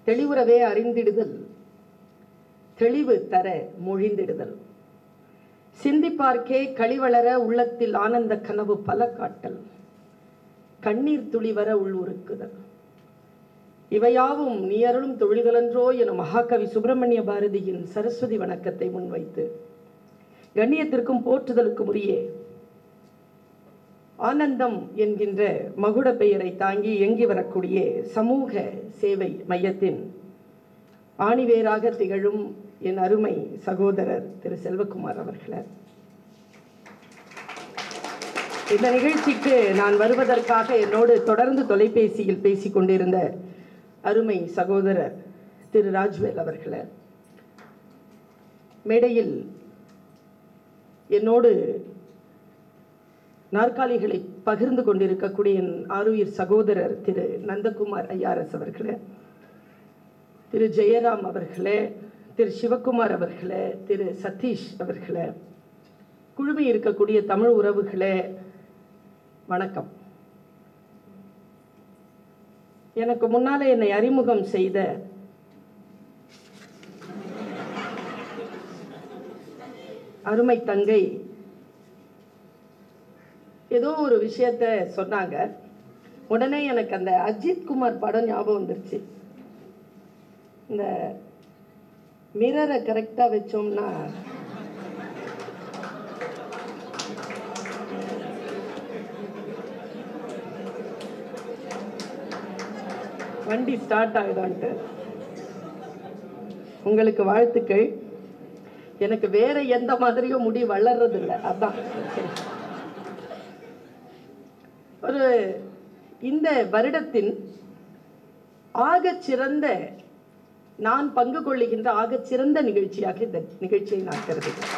தெளிவுறவே அறிந்திடுதல் தெளிவு தர மொழிந்திடுதல் சிந்திப்பார்க்கே களிவளர உள்ளத்தில் ஆனந்த கனவு பல காட்டல் கண்ணீர் துளி வர உள்ளுருக்குதல் இவையாவும் நீ அருளும் தொழில்களன்றோ என மகாகவி சுப்பிரமணிய பாரதியின் சரஸ்வதி வணக்கத்தை முன்வைத்து கண்ணியத்திற்கும் போற்றுதலுக்கும் உரிய ஆனந்தம் என்கின்ற மகுட பெயரை தாங்கி இயங்கி வரக்கூடிய சமூக சேவை மையத்தின் ஆணிவேராக திகழும் என் அருமை சகோதரர் திரு செல்வகுமார் அவர்களே இந்த நிகழ்ச்சிக்கு நான் வருவதற்காக என்னோடு தொடர்ந்து தொலைபேசியில் பேசிக் கொண்டிருந்த அருமை சகோதரர் திரு ராஜ்வேல் அவர்களே மேடையில் என்னோடு நாற்காலிகளை பகிர்ந்து கொண்டிருக்கக்கூடிய என் ஆருயிர் சகோதரர் திரு நந்தகுமார் ஐஆர்எஸ் அவர்களே திரு ஜெயராம் அவர்களே திரு சிவகுமார் அவர்களே திரு சதீஷ் அவர்களே குழுமி இருக்கக்கூடிய தமிழ் உறவுகளே வணக்கம் எனக்கு முன்னாலே என்னை அறிமுகம் செய்த அருமை தங்கை ஏதோ ஒரு விஷயத்த சொன்னாங்க உடனே எனக்கு அந்த அஜித் குமார் படம் ஞாபகம் வந்துருச்சு இந்த மிரரை கரெக்டாக வச்சோம்னா வண்டி ஸ்டார்ட் ஆகுதான்ட்டு உங்களுக்கு வாழ்த்துக்கள் எனக்கு வேற எந்த மாதிரியும் முடி வளர்றது இல்லை அதான் ஒரு இந்த வருடத்தின் ஆகச் சிறந்த நான் பங்கு கொள்ளுகின்ற ஆகச் சிறந்த நிகழ்ச்சியாக இந்த நிகழ்ச்சியை நான் கருதுகிறேன்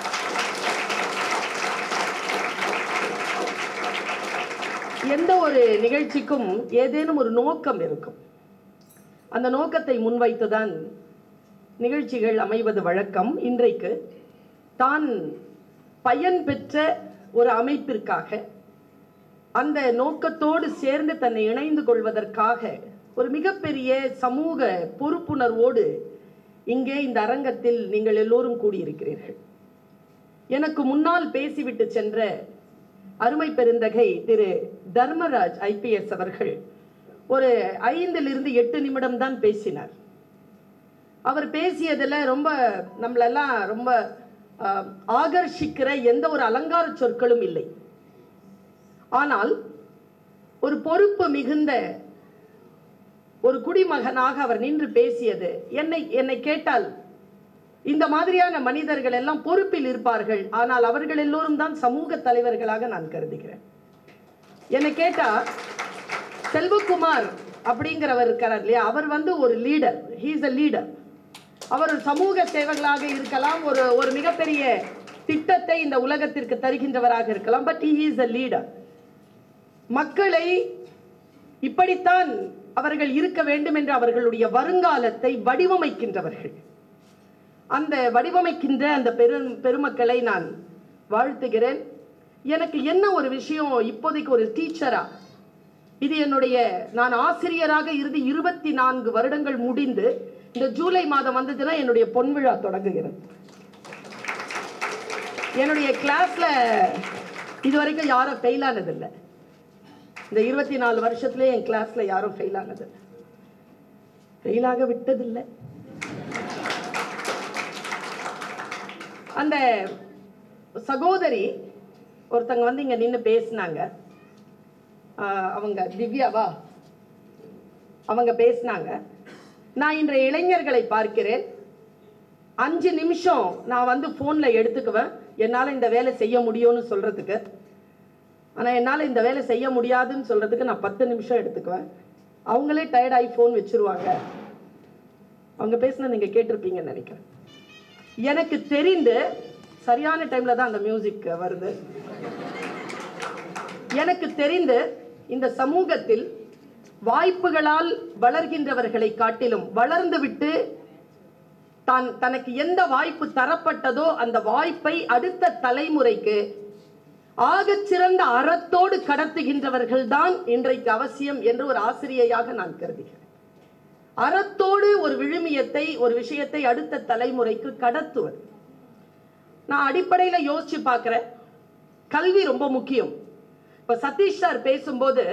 எந்த ஒரு நிகழ்ச்சிக்கும் ஏதேனும் ஒரு நோக்கம் இருக்கும் அந்த நோக்கத்தை முன்வைத்துதான் நிகழ்ச்சிகள் அமைவது வழக்கம் இன்றைக்கு தான் பயன் பெற்ற ஒரு அமைப்பிற்காக அந்த நோக்கத்தோடு சேர்ந்து தன்னை இணைந்து கொள்வதற்காக ஒரு மிகப்பெரிய சமூக பொறுப்புணர்வோடு இங்கே இந்த அரங்கத்தில் நீங்கள் எல்லோரும் கூடியிருக்கிறீர்கள் எனக்கு முன்னால் பேசிவிட்டு சென்ற அருமை பெருந்தகை திரு தர்மராஜ் ஐபிஎஸ் அவர்கள் ஒரு ஐந்திலிருந்து எட்டு நிமிடம் தான் பேசினார் அவர் பேசியதில் ரொம்ப நம்மளெல்லாம் ரொம்ப ஆஹ், ஆகர்ஷிக்கிற எந்த ஒரு அலங்கார சொற்களும் இல்லை ஆனால் ஒரு பொறுப்பு மிகுந்த ஒரு குடிமகனாக அவர் நின்று பேசியது என்னை என்னை கேட்டால் இந்த மாதிரியான மனிதர்கள் எல்லாம் பொறுப்பில் இருப்பார்கள் ஆனால் அவர்கள் எல்லோரும் தான் சமூக தலைவர்களாக நான் கருதுகிறேன் என்னை கேட்டா செல்வகுமார் அப்படிங்கிறவர் இருக்கார் இல்லையா அவர் வந்து ஒரு லீடர் ஹீஸ் அ லீடர் அவர் ஒரு சமூக சேவகளாக இருக்கலாம் ஒரு ஒரு மிகப்பெரிய திட்டத்தை இந்த உலகத்திற்கு தருகின்றவராக இருக்கலாம் but he is a leader மக்களை இப்படித்தான் அவர்கள் இருக்க வேண்டும் என்று அவர்களுடைய வருங்காலத்தை வடிவமைக்கின்றவர்கள் அந்த வடிவமைக்கின்ற அந்த பெரும் பெருமக்களை நான் வாழ்த்துகிறேன் எனக்கு என்ன ஒரு விஷயம் இப்போதைக்கு ஒரு டீச்சரா இது என்னுடைய நான் ஆசிரியராக இருந்து இருபத்தி நான்கு வருடங்கள் முடிந்து இந்த ஜூலை மாதம் வந்ததுன்னா என்னுடைய பொன் விழா தொடங்குகிறது என்னுடைய கிளாஸ்ல இது வரைக்கும் யாரும் ஃபெயில் ஆனதில்லை இந்த இருபத்தி நாலு வருஷத்துல என் கிளாஸ்ல யாரும் ஃபெயில் ஆனதில்லை ஃபெயிலாக விட்டதில்லை அந்த சகோதரி ஒருத்தங்க வந்து இங்க நின்று பேசினாங்க ஆஹ் அவங்க திவ்யாவா அவங்க பேசினாங்க நான் இன்றைய இளைஞர்களை பார்க்கிறேன் அஞ்சு நிமிஷம் நான் வந்து ஃபோனில் எடுத்துக்குவேன் என்னால் இந்த வேலை செய்ய முடியும்னு சொல்கிறதுக்கு ஆனால் என்னால் இந்த வேலை செய்ய முடியாதுன்னு சொல்கிறதுக்கு நான் பத்து நிமிஷம் எடுத்துக்குவேன் அவங்களே டயர்டாகி ஃபோன் வச்சுருவாங்க அவங்க பேசினது நீங்கள் கேட்டிருப்பீங்கன்னு நினைக்கிறேன் எனக்கு தெரிந்து சரியான டைமில் தான் அந்த மியூசிக் வருது எனக்கு தெரிந்து இந்த சமூகத்தில் வாய்ப்புகளால் வளர்கின்றவர்களை காட்டிலும் வளர்ந்துவிட்டு தான் தனக்கு எந்த வாய்ப்பு தரப்பட்டதோ அந்த வாய்ப்பை அடுத்த தலைமுறைக்கு ஆகச் சிறந்த அறத்தோடு கடத்துகின்றவர்கள் தான் இன்றைக்கு அவசியம் என்று ஒரு ஆசிரியையாக நான் கருதுகிறேன் அறத்தோடு ஒரு விழுமியத்தை ஒரு விஷயத்தை அடுத்த தலைமுறைக்கு கடத்துவது நான் அடிப்படையில யோசிச்சு பார்க்கிறேன் கல்வி ரொம்ப முக்கியம் இப்ப சதீஷ் சார் பேசும்போது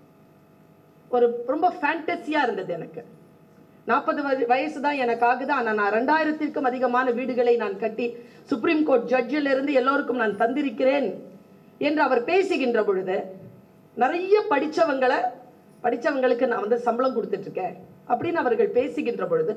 ஒரு ரொம்ப ஃபேண்டசியா இருந்தது எனக்கு நாற்பது வயசு தான் எனக்கு ஆகுது ஆனா நான் ரெண்டாயிரத்திற்கும் அதிகமான வீடுகளை நான் கட்டி சுப்ரீம் கோர்ட் ஜட்ஜில் இருந்து எல்லோருக்கும் நான் தந்திருக்கிறேன் என்று அவர் பேசுகின்ற பொழுது நிறைய படிச்சவங்களை படிச்சவங்களுக்கு நான் வந்து சம்பளம் கொடுத்துட்டு இருக்கேன் அப்படின்னு அவர்கள் பேசுகின்ற பொழுது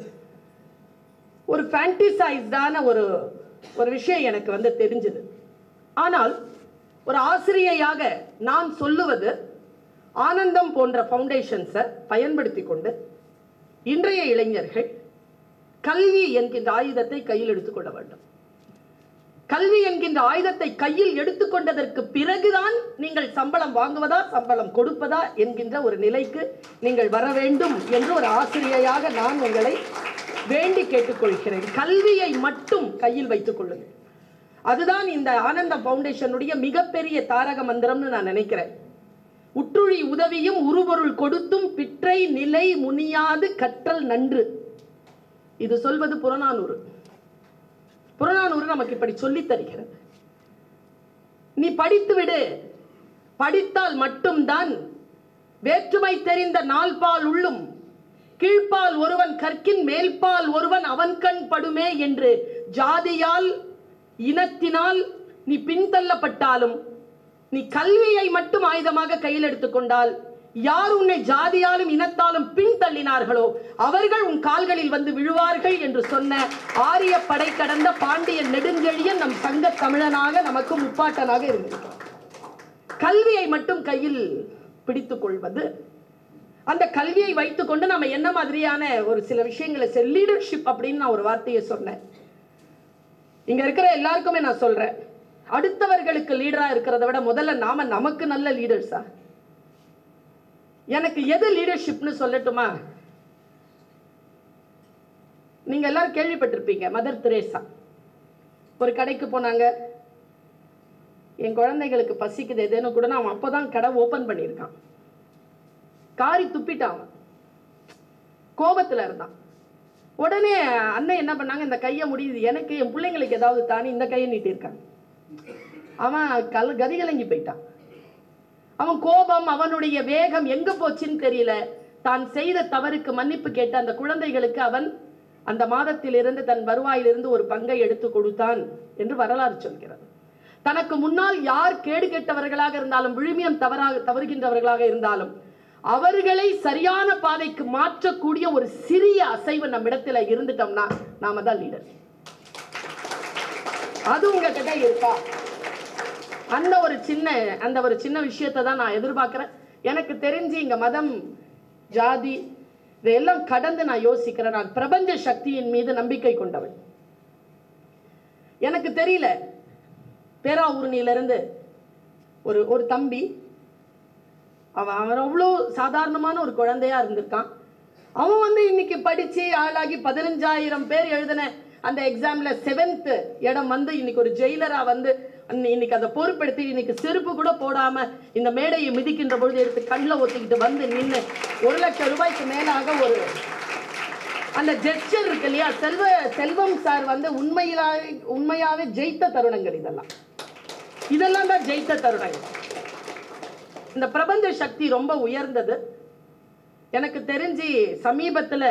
ஒரு ஃபேண்டிசைஸ்டான ஒரு ஒரு விஷயம் எனக்கு வந்து தெரிஞ்சது ஆனால் ஒரு ஆசிரியையாக நான் சொல்லுவது ஆனந்தம் போன்ற ஃபவுண்டேஷன்ஸை பயன்படுத்தி கொண்டு இன்றைய இளைஞர்கள் கல்வி என்கின்ற ஆயுதத்தை கையில் எடுத்துக்கொள்ள வேண்டும் கல்வி என்கின்ற ஆயுதத்தை கையில் எடுத்துக்கொண்டதற்கு பிறகுதான் நீங்கள் சம்பளம் வாங்குவதா சம்பளம் கொடுப்பதா என்கின்ற ஒரு நிலைக்கு நீங்கள் வர வேண்டும் என்று ஒரு ஆசிரியையாக நான் உங்களை வேண்டி கேட்டுக்கொள்கிறேன் கல்வியை மட்டும் கையில் வைத்துக் கொள்ளுங்கள் அதுதான் இந்த ஆனந்த ஃபவுண்டேஷனுடைய மிகப்பெரிய தாரக மந்திரம்னு நான் நினைக்கிறேன் உற்றுழி உதவியும் உருபொருள் கொடுத்தும் பிற்றை நிலை முனியாது கற்றல் நன்று இது சொல்வது புறநானூறு புறநானூறு நமக்கு இப்படி சொல்லித் தருகிறது நீ படித்து விடு படித்தால் மட்டும்தான் வேற்றுமை தெரிந்த நால்பால் உள்ளும் கீழ்ப்பால் ஒருவன் கற்கின் மேல்பால் ஒருவன் அவன் கண் படுமே என்று ஜாதியால் இனத்தினால் நீ பின்தள்ளப்பட்டாலும் நீ கல்வியை மட்டும் ஆயுதமாக கையில் எடுத்துக்கொண்டால் யார் உன்னை ஜாதியாலும் இனத்தாலும் பின்தள்ளினார்களோ அவர்கள் உன் கால்களில் வந்து விழுவார்கள் என்று சொன்ன ஆரிய படை கடந்த பாண்டிய நெடுஞ்செழியன் நம் சங்க தமிழனாக நமக்கு முப்பாட்டனாக இருந்திருக்கிறார் கல்வியை மட்டும் கையில் பிடித்துக் கொள்வது அந்த கல்வியை வைத்துக்கொண்டு நம்ம என்ன மாதிரியான ஒரு சில விஷயங்களை லீடர்ஷிப் அப்படின்னு நான் ஒரு வார்த்தையை சொன்னேன் இங்க இருக்கிற எல்லாருக்குமே நான் சொல்றேன் அடுத்தவர்களுக்கு லீடரா இருக்கிறத விட முதல்ல நாம நமக்கு நல்ல லீடர்ஸா எனக்கு எது லீடர்ஷிப்னு சொல்லட்டுமா நீங்க எல்லாரும் கேள்விப்பட்டிருப்பீங்க மதர் தெரேசா ஒரு கடைக்கு போனாங்க என் குழந்தைகளுக்கு பசிக்குது எதுன்னு கூட அவன் அப்பதான் கடை ஓபன் பண்ணியிருக்கான் காரி துப்பிட்டான் அவன் கோபத்துல இருந்தான் உடனே அண்ணன் என்ன பண்ணாங்க இந்த கையை முடியுது எனக்கு என் பிள்ளைங்களுக்கு ஏதாவது தானே இந்த கையை நீட்டியிருக்காங்க அவன் கல் கதிகலங்கி போயிட்டான் அவன் கோபம் அவனுடைய வேகம் எங்க போச்சுன்னு தெரியல தான் செய்த தவறுக்கு மன்னிப்பு கேட்ட அந்த குழந்தைகளுக்கு அவன் அந்த மாதத்திலிருந்து தன் வருவாயிலிருந்து ஒரு பங்கை எடுத்து கொடுத்தான் என்று வரலாறு சொல்கிறது தனக்கு முன்னால் யார் கேடு கெட்டவர்களாக இருந்தாலும் விழுமியம் தவறாக தவறுகின்றவர்களாக இருந்தாலும் அவர்களை சரியான பாதைக்கு மாற்றக்கூடிய ஒரு சிறிய அசைவு நம்மிடத்துல இருந்துட்டோம்னா நாம தான் லீடர் அது உங்ககிட்ட இருக்கா அந்த ஒரு சின்ன அந்த ஒரு சின்ன விஷயத்தை தான் நான் எதிர்பார்க்கிறேன் எனக்கு தெரிஞ்சு இங்க மதம் ஜாதி இதையெல்லாம் கடந்து நான் யோசிக்கிறேன் நான் பிரபஞ்ச சக்தியின் மீது நம்பிக்கை கொண்டவன் எனக்கு தெரியல பேராவூர்ணியில இருந்து ஒரு ஒரு தம்பி அவன் அவன் அவ்வளோ சாதாரணமான ஒரு குழந்தையா இருந்திருக்கான் அவன் வந்து இன்னைக்கு படிச்சு ஆளாகி பதினஞ்சாயிரம் பேர் எழுதின அந்த எக்ஸாம்ல செவன்த் இடம் வந்து இன்னைக்கு ஒரு ஜெயிலரா வந்து அன்னை- இன்னைக்கு அதை பொறுப்பெடுத்து இன்னைக்கு செருப்பு கூட போடாம இந்த மேடையை மிதிக்கின்ற பொழுது எடுத்து கண்ணில் ஒத்திக்கிட்டு வந்து நின்று ஒரு லட்சம் ரூபாய்க்கு மேலாக ஒரு அந்த ஜெஸ்டர் இருக்கு இல்லையா செல்வ செல்வம் சார் வந்து உண்மையிலா உண்மையாவே ஜெயித்த தருணங்கள் இதெல்லாம் இதெல்லாம் தான் ஜெயித்த தருணங்கள் இந்த பிரபஞ்ச சக்தி ரொம்ப உயர்ந்தது எனக்கு தெரிஞ்சு சமீபத்துல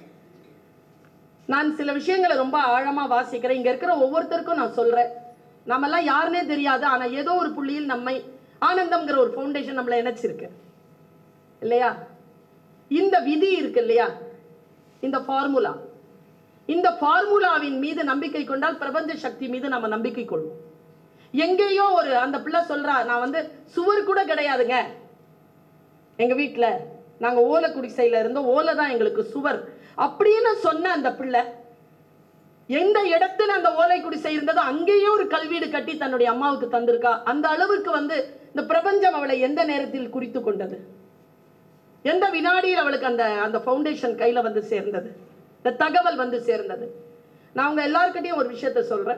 நான் சில விஷயங்களை ரொம்ப ஆழமா வாசிக்கிறேன் இங்க இருக்கிற ஒவ்வொருத்தருக்கும் நான் சொல்றேன் நம்மெல்லாம் யாருனே தெரியாது ஆனா ஏதோ ஒரு புள்ளியில் நம்மை ஆனந்தம்ங்கிற ஒரு ஃபவுண்டேஷன் நம்மளை இணைச்சிருக்கு இல்லையா இந்த விதி இருக்கு இல்லையா இந்த ஃபார்முலா இந்த ஃபார்முலாவின் மீது நம்பிக்கை கொண்டால் பிரபஞ்ச சக்தி மீது நம்ம நம்பிக்கை கொள்வோம் எங்கேயோ ஒரு அந்த பிள்ளை சொல்றா நான் வந்து சுவர் கூட கிடையாதுங்க எங்க வீட்ல நாங்க ஓலை குடிசையில இருந்தோம் ஓலை தான் எங்களுக்கு சுவர் அப்படின்னு சொன்ன அந்த பிள்ளை எந்த இடத்துல அந்த ஓலை குடிசை இருந்ததோ அங்கேயே ஒரு கல்வீடு கட்டி தன்னுடைய அம்மாவுக்கு தந்திருக்கா அந்த அளவுக்கு வந்து இந்த பிரபஞ்சம் அவளை எந்த நேரத்தில் குறித்து கொண்டது எந்த வினாடியில் அவளுக்கு அந்த அந்த ஃபவுண்டேஷன் கையில வந்து சேர்ந்தது இந்த தகவல் வந்து சேர்ந்தது நான் உங்க எல்லார்கிட்டயும் ஒரு விஷயத்த சொல்றேன்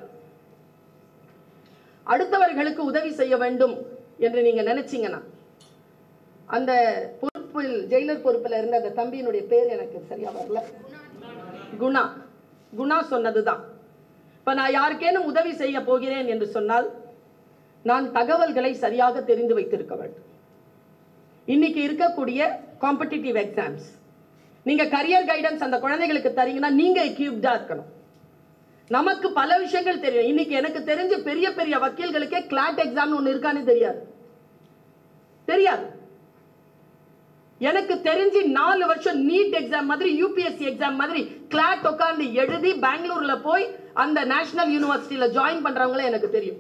அடுத்தவர்களுக்கு உதவி செய்ய வேண்டும் என்று நீங்க நினைச்சீங்கன்னா அந்த பொறுப்பு பொறுப்பில் ஜெயிலர் பொறுப்பில் இருந்த அந்த தம்பியினுடைய பேர் எனக்கு சரியா வரல குணா குணா சொன்னதுதான் இப்ப நான் யாருக்கேனும் உதவி செய்ய போகிறேன் என்று சொன்னால் நான் தகவல்களை சரியாக தெரிந்து வைத்திருக்க வேண்டும் இன்னைக்கு இருக்கக்கூடிய காம்படிட்டிவ் எக்ஸாம்ஸ் நீங்க கரியர் கைடன்ஸ் அந்த குழந்தைகளுக்கு தரீங்கன்னா நீங்க எக்யூப்டா இருக்கணும் நமக்கு பல விஷயங்கள் தெரியும் இன்னைக்கு எனக்கு தெரிஞ்ச பெரிய பெரிய வக்கீல்களுக்கே கிளாட் எக்ஸாம் ஒன்று இருக்கான்னு தெரியாது தெரியாது எனக்கு தெரிஞ்சு நாலு வருஷம் நீட் எக்ஸாம் மாதிரி யூபிஎஸ்சி எக்ஸாம் மாதிரி கிளாட் உட்கார்ந்து எழுதி பெங்களூர்ல போய் அந்த நேஷனல் யூனிவர்சிட்டியில ஜாயின் பண்றவங்களே எனக்கு தெரியும்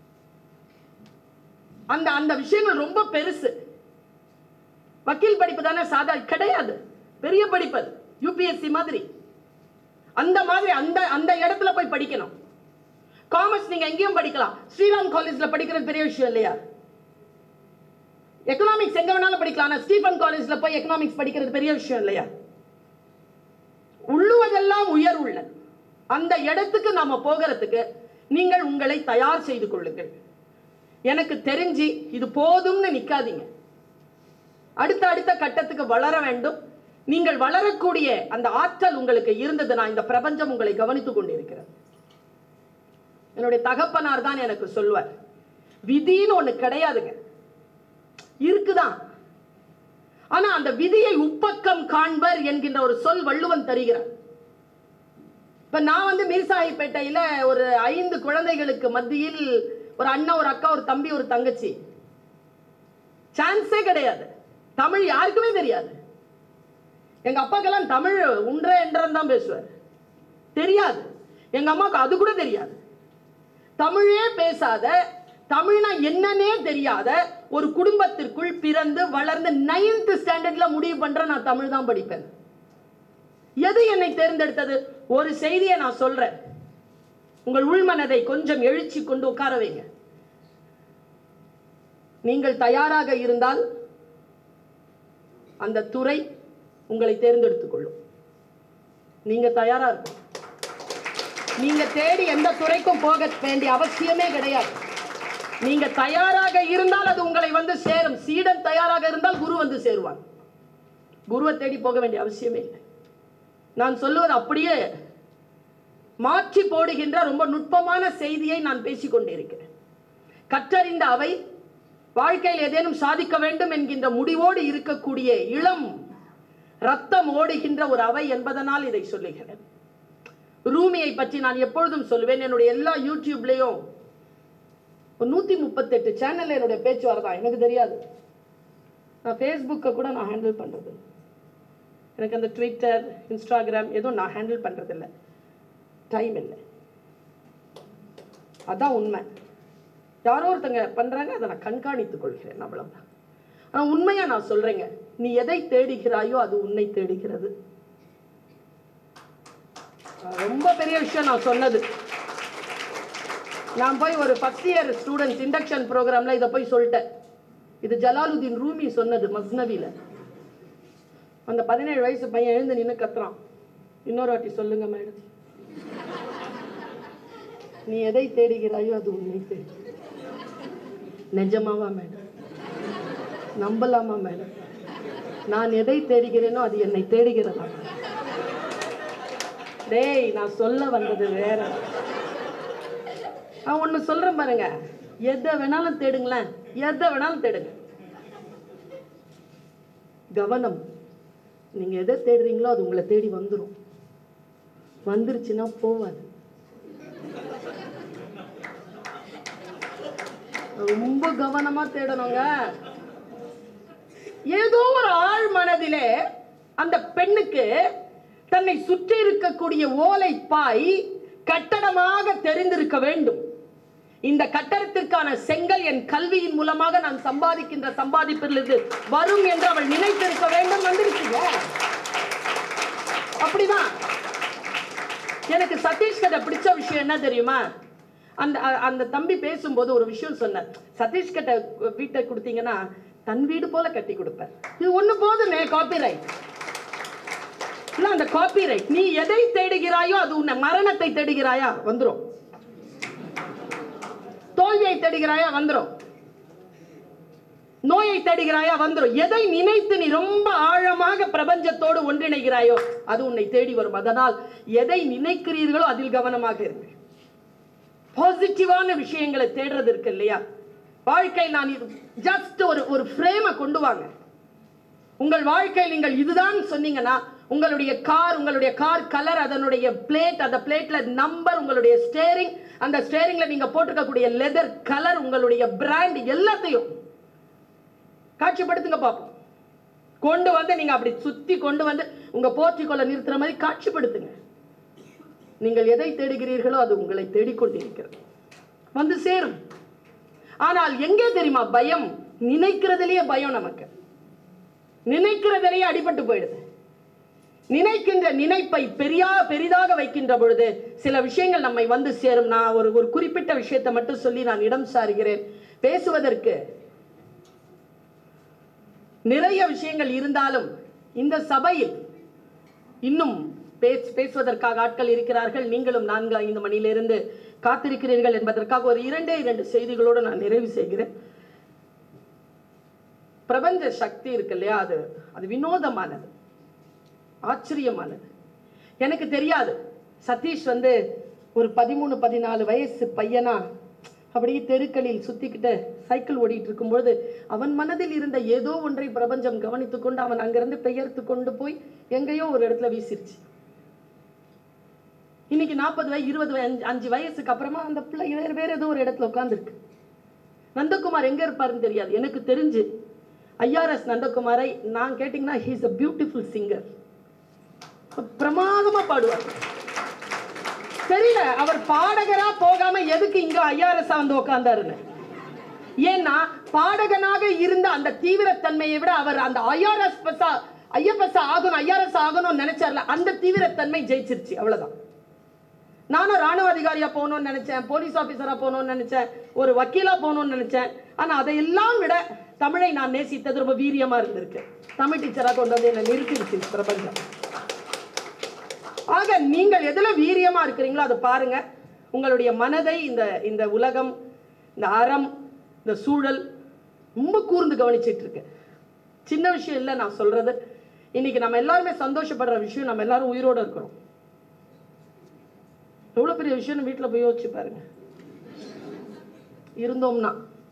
அந்த அந்த விஷயங்கள் ரொம்ப பெருசு வக்கீல் படிப்பு தானே சாதா கிடையாது பெரிய படிப்பு அது யூபிஎஸ்சி மாதிரி அந்த மாதிரி அந்த அந்த இடத்துல போய் படிக்கணும் காமர்ஸ் நீங்க எங்கேயும் படிக்கலாம் ஸ்ரீராம் காலேஜ்ல படிக்கிறது பெரிய விஷயம் இல்லையா எக்கனாமிக்ஸ் எங்க வேணாலும் படிக்கலாம் ஆனா ஸ்டீஃபன் காலேஜ்ல போய் எக்கனாமிக்ஸ் படிக்கிறது பெரிய விஷயம் இல்லையா உள்ளுவதெல்லாம் உயர் உள்ள அந்த இடத்துக்கு நாம போகிறதுக்கு நீங்கள் உங்களை தயார் செய்து கொள்ளுங்கள் எனக்கு தெரிஞ்சு இது போதும்னு நிக்காதீங்க அடுத்த அடுத்த கட்டத்துக்கு வளர வேண்டும் நீங்கள் வளரக்கூடிய அந்த ஆற்றல் உங்களுக்கு இருந்ததுன்னா இந்த பிரபஞ்சம் உங்களை கவனித்துக் கொண்டிருக்கிறது என்னுடைய தகப்பனார் தான் எனக்கு சொல்வார் விதின்னு ஒண்ணு கிடையாதுங்க இருக்குதான் ஆனா அந்த விதியை உப்பக்கம் காண்பர் என்கின்ற ஒரு சொல் வள்ளுவன் தருகிறார் இப்ப நான் வந்து மீர்சாஹிப்பேட்டையில ஒரு ஐந்து குழந்தைகளுக்கு மத்தியில் ஒரு அண்ணன் ஒரு அக்கா ஒரு தம்பி ஒரு தங்கச்சி சான்ஸே கிடையாது தமிழ் யாருக்குமே தெரியாது எங்க அப்பாக்கெல்லாம் தமிழ் உன்ற என்றன் தான் பேசுவார் தெரியாது எங்க அம்மாவுக்கு அது கூட தெரியாது தமிழே பேசாத தமிழ்னா என்னன்னே தெரியாத ஒரு குடும்பத்திற்குள் பிறந்து வளர்ந்து நைன்த் ஸ்டாண்டர்ட்ல முடிவு பண்ற நான் தமிழ் தான் படிப்பேன் எது என்னை தேர்ந்தெடுத்தது ஒரு செய்தியை நான் சொல்றேன் உங்கள் உள்மனதை கொஞ்சம் எழுச்சி கொண்டு உட்கார வைங்க நீங்கள் தயாராக இருந்தால் அந்த துறை உங்களை தேர்ந்தெடுத்துக் கொள்ளும் நீங்க தயாரா இருக்கணும் நீங்க தேடி எந்த துறைக்கும் போக வேண்டிய அவசியமே கிடையாது நீங்க தயாராக இருந்தால் அது உங்களை வந்து சேரும் சீடன் தயாராக இருந்தால் குரு வந்து சேருவான் குருவை தேடி போக வேண்டிய அவசியமே இல்லை நான் சொல்லுவது அப்படியே மாற்றி போடுகின்ற ரொம்ப நுட்பமான செய்தியை நான் பேசிக் கொண்டிருக்கிறேன் கற்றறிந்த அவை வாழ்க்கையில் ஏதேனும் சாதிக்க வேண்டும் என்கின்ற முடிவோடு இருக்கக்கூடிய இளம் ரத்தம் ஓடுகின்ற ஒரு அவை என்பதனால் இதை சொல்லுகிறேன் ரூமியை பற்றி நான் எப்பொழுதும் சொல்லுவேன் என்னுடைய எல்லா யூடியூப்லேயும் ஒரு நூற்றி முப்பத்தெட்டு சேனல்ல என்னுடைய பேச்சு வரதான் எனக்கு தெரியாது நான் ஃபேஸ்புக்கை கூட நான் ஹேண்டில் பண்ணுறது எனக்கு அந்த ட்விட்டர் இன்ஸ்டாகிராம் எதுவும் நான் ஹேண்டில் பண்ணுறதில்ல டைம் இல்லை அதான் உண்மை யாரோ ஒருத்தங்க பண்ணுறாங்க அதை நான் கண்காணித்துக் கொள்கிறேன் அவ்வளவுதான் ஆனால் உண்மையாக நான் சொல்கிறேங்க நீ எதை தேடுகிறாயோ அது உன்னை தேடுகிறது ரொம்ப பெரிய விஷயம் நான் சொன்னது நான் போய் ஒரு ஃபர்ஸ்ட் இயர் ஸ்டூடெண்ட்ஸ் இண்டக்ஷன் ப்ரோக்ராம்ல இதை போய் சொல்லிட்டேன் இது ஜலாலுதீன் ரூமி சொன்னது மஸ்னவில அந்த பதினேழு வயசு பையன் எழுந்து நின்று கத்துறான் இன்னொரு வாட்டி சொல்லுங்க மேடம் நீ எதை தேடுகிறாயோ அது உன்னை தேடு நிஜமாவா மேடம் நம்பலாமா மேடம் நான் எதை தேடுகிறேனோ அது என்னை தேடுகிறதா டேய் நான் சொல்ல வந்தது வேற நான் ஒண்ணு சொல்றேன் பாருங்க எதை வேணாலும் தேடுங்களேன் எதை வேணாலும் தேடுங்க கவனம் நீங்க எதை தேடுறீங்களோ அது உங்களை தேடி வந்துரும் வந்துருச்சுன்னா போவாது ரொம்ப கவனமா தேடணுங்க ஏதோ ஒரு ஆழ் மனதிலே அந்த பெண்ணுக்கு தன்னை சுற்றி இருக்கக்கூடிய ஓலை பாய் கட்டடமாக தெரிந்திருக்க வேண்டும் இந்த கட்டடத்திற்கான செங்கல் என் கல்வியின் மூலமாக நான் சம்பாதிக்கின்ற சம்பாதிப்பிலிருந்து வரும் என்று அவள் நினைத்திருக்க வேண்டும் வந்துருச்சுங்க அப்படிதான் எனக்கு சதீஷ் கதை பிடிச்ச விஷயம் என்ன தெரியுமா அந்த அ- அந்த தம்பி பேசும்போது ஒரு விஷயம் சொன்னார் சதீஷ் கிட்ட வீட்டை கொடுத்தீங்கன்னா தன் வீடு போல கட்டி கொடுப்பேன் இது ஒண்ணு போதுமே காப்பிரைட் இல்ல அந்த காப்பிரைட் நீ எதை தேடுகிறாயோ அது உன்னை மரணத்தை தேடுகிறாயா வந்துரும் தோல்வியை தேடுகிறாயா வந்துரும் நோயை தேடுகிறாயா வந்துரும் எதை நினைத்து நீ ரொம்ப ஆழமாக பிரபஞ்சத்தோடு ஒன்றிணைகிறாயோ அது உன்னை தேடி வரும் அதனால் எதை நினைக்கிறீர்களோ அதில் கவனமாக இருங்கள் பாசிட்டிவான விஷயங்களை தேடுறது இருக்கு இல்லையா வாழ்க்கை நான் ஜஸ்ட் ஒரு ஒரு ஃப்ரேமை கொண்டு வாங்க உங்கள் வாழ்க்கை நீங்கள் இதுதான் சொன்னீங்கன்னா உங்களுடைய கார் உங்களுடைய கார் கலர் அதனுடைய பிளேட் அந்த பிளேட்ல நம்பர் உங்களுடைய ஸ்டேரிங் அந்த ஸ்டேரிங்ல நீங்க போட்டிருக்கக்கூடிய லெதர் கலர் உங்களுடைய பிராண்ட் எல்லாத்தையும் காட்சிப்படுத்துங்க பார்ப்போம் கொண்டு வந்து நீங்க அப்படி சுத்தி கொண்டு வந்து உங்க போர்ட்டிக்கோல நிறுத்துற மாதிரி காட்சிப்படுத்துங்க நீங்கள் எதை தேடுகிறீர்களோ அது உங்களை தேடிக்கொண்டிருக்கிறது வந்து சேரும் ஆனால் எங்கே தெரியுமா பயம் நினைக்கிறதுலயே பயம் நமக்கு நினைக்கிறதிலேயே அடிபட்டு போயிடுது நினைக்கின்ற நினைப்பை பெரியா பெரிதாக வைக்கின்ற பொழுது சில விஷயங்கள் நம்மை வந்து சேரும் நான் ஒரு ஒரு குறிப்பிட்ட விஷயத்தை மட்டும் சொல்லி நான் இடம் சாருகிறேன் பேசுவதற்கு நிறைய விஷயங்கள் இருந்தாலும் இந்த சபையில் இன்னும் பேச பேசுவதற்காக ஆட்கள் இருக்கிறார்கள் நீங்களும் நான்கு ஐந்து மணியிலிருந்து காத்திருக்கிறீர்கள் என்பதற்காக ஒரு இரண்டே இரண்டு செய்திகளோடு நான் நிறைவு செய்கிறேன் பிரபஞ்ச சக்தி இருக்கு இல்லையா அது அது வினோதமானது ஆச்சரியமானது எனக்கு தெரியாது சதீஷ் வந்து ஒரு பதிமூணு பதினாலு வயசு பையனா அப்படியே தெருக்களில் சுத்திக்கிட்டு சைக்கிள் ஓடிட்டு இருக்கும்பொழுது அவன் மனதில் இருந்த ஏதோ ஒன்றை பிரபஞ்சம் கவனித்துக் கொண்டு அவன் அங்கிருந்து பெயர்த்து கொண்டு போய் எங்கேயோ ஒரு இடத்துல வீசிருச்சு இன்னைக்கு நாற்பது வயசு இருபது வய- அஞ்சு வயசுக்கு அப்புறமா அந்த பிள்ளை வேற வேற ஏதோ ஒரு இடத்துல உட்காந்துருக்கு நந்தகுமார் எங்க இருப்பாருன்னு தெரியாது எனக்கு தெரிஞ்சு ஐஆர்எஸ் நந்தகுமாரை நான் கேட்டிங்கன்னா ஹீஸ் அ பியூட்டிஃபுல் சிங்கர் பிரமாதமா பாடுவார் தெரியல அவர் பாடகரா போகாம எதுக்கு இங்க ஐஆர்எஸ் வந்து உட்கார்ந்தாருன்னு ஏன்னா பாடகனாக இருந்த அந்த தீவிரத்தன்மையை விட அவர் அந்த ஐஆர்எஸ் பசா ஐஎஃப்எஸ் ஆகணும் ஐஆர்எஸ் ஆகணும்னு நினைச்சார்ல அந்த தீவிரத்தன்மை ஜெயிச்சிருச்சு அவ்வளவுதான் நானும் ராணுவ அதிகாரியா போகணும்னு நினைச்சேன் போலீஸ் ஆபீசரா போகணும்னு நினைச்சேன் ஒரு வக்கீலா போகணும்னு நினைச்சேன் ஆனா அதையெல்லாம் விட தமிழை நான் நேசித்தது ரொம்ப வீரியமா இருந்திருக்கு தமிழ் டீச்சரா கொண்டு வந்து என்னை நிறுத்திடுச்சு பிரபஞ்சம் ஆக நீங்கள் எதுல வீரியமா இருக்கிறீங்களோ அதை பாருங்க உங்களுடைய மனதை இந்த இந்த உலகம் இந்த அறம் இந்த சூழல் ரொம்ப கூர்ந்து கவனிச்சிட்டு இருக்கு சின்ன விஷயம் இல்லை நான் சொல்றது இன்னைக்கு நம்ம எல்லாருமே சந்தோஷப்படுற விஷயம் நம்ம எல்லாரும் உயிரோட இருக்கிறோம் எவ்வளவு பெரிய விஷயம் வீட்டுல போய் யோசிச்சு பாருங்க இருந்தோம்னா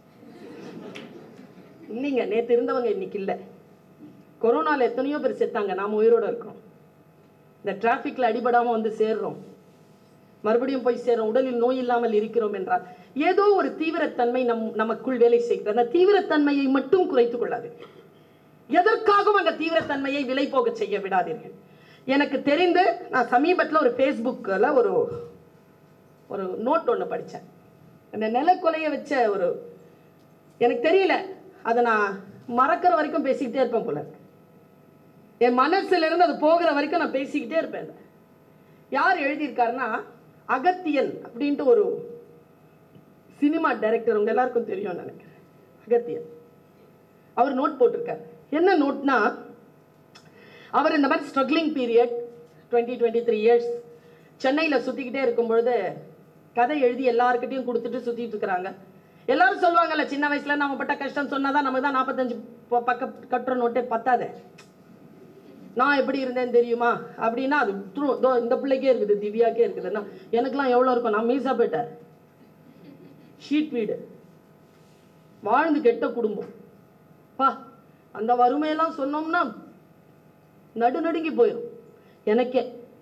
இல்லைங்க நேத்து இருந்தவங்க இன்னைக்கு இல்லை கொரோனால எத்தனையோ பேர் செத்தாங்க நாம உயிரோட இருக்கிறோம் இந்த டிராஃபிக்ல அடிபடாம வந்து சேர்றோம் மறுபடியும் போய் சேர்றோம் உடலில் நோய் இல்லாமல் இருக்கிறோம் என்றால் ஏதோ ஒரு தீவிரத்தன்மை நம் நமக்குள் வேலை செய்கிறது அந்த தீவிரத்தன்மையை மட்டும் குறைத்துக் கொள்ளாது எதற்காகவும் அந்த தீவிரத்தன்மையை விலை போக செய்ய விடாதீர்கள் எனக்கு தெரிந்து நான் சமீபத்தில் ஒரு ஃபேஸ்புக்கில் ஒரு ஒரு நோட் ஒன்று படித்தேன் அந்த நிலக்கொலையை வச்ச ஒரு எனக்கு தெரியல அதை நான் மறக்கிற வரைக்கும் பேசிக்கிட்டே இருப்பேன் போல இருக்கு. என் மனசுல இருந்து அது போகிற வரைக்கும் நான் பேசிக்கிட்டே இருப்பேன் அதை. யார் எழுதியிருக்காருன்னா அகத்தியன் அப்படின்ட்டு ஒரு சினிமா டைரக்டர் உங்க எல்லாருக்கும் தெரியும் நினைக்கிறேன் அகத்தியன் அவர் நோட் போட்டிருக்காரு என்ன நோட்னா அவர் இந்த மாதிரி struggling period twenty twenty three years சென்னையில் சுற்றிக்கிட்டே இருக்கும் பொழுது கதை எழுதி எல்லாருக்கிட்டையும் கொடுத்துட்டு சுற்றிட்டு இருக்கிறாங்க எல்லாரும் சொல்லுவாங்கல்ல சின்ன வயசுல நம்ம பட்ட கஷ்டம் சொன்னாதான் நமக்கு தான் நாற்பத்தஞ்சு ப- பக்க கட்டுற நோட்டே பத்தாதே நான் எப்படி இருந்தேன் தெரியுமா அப்படின்னா அது true. இதோ இந்த பிள்ளைக்கே இருக்குது திவ்யாக்கே இருக்குதுன்னா எனக்கெல்லாம் எவ்வளோ இருக்கும் நான் மீசாப்பேட்டேன் ஷீட் வீடு வாழ்ந்து கெட்ட குடும்பம் பா அந்த வறுமையெல்லாம் சொன்னோம்னா நடுநடுங்கி போயிடும் எனக்கே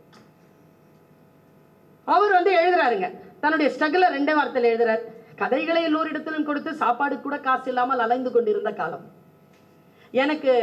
அவர் வந்து எழுதுறாருங்க தன்னுடைய ஸ்ட்ரகிள ரெண்டே வார்த்தையில் எழுதுறார் கதைகளை எல்லோரிடத்திலும் கொடுத்து சாப்பாடு கூட காசு இல்லாமல் அலைந்து கொண்டிருந்த காலம் எனக்கு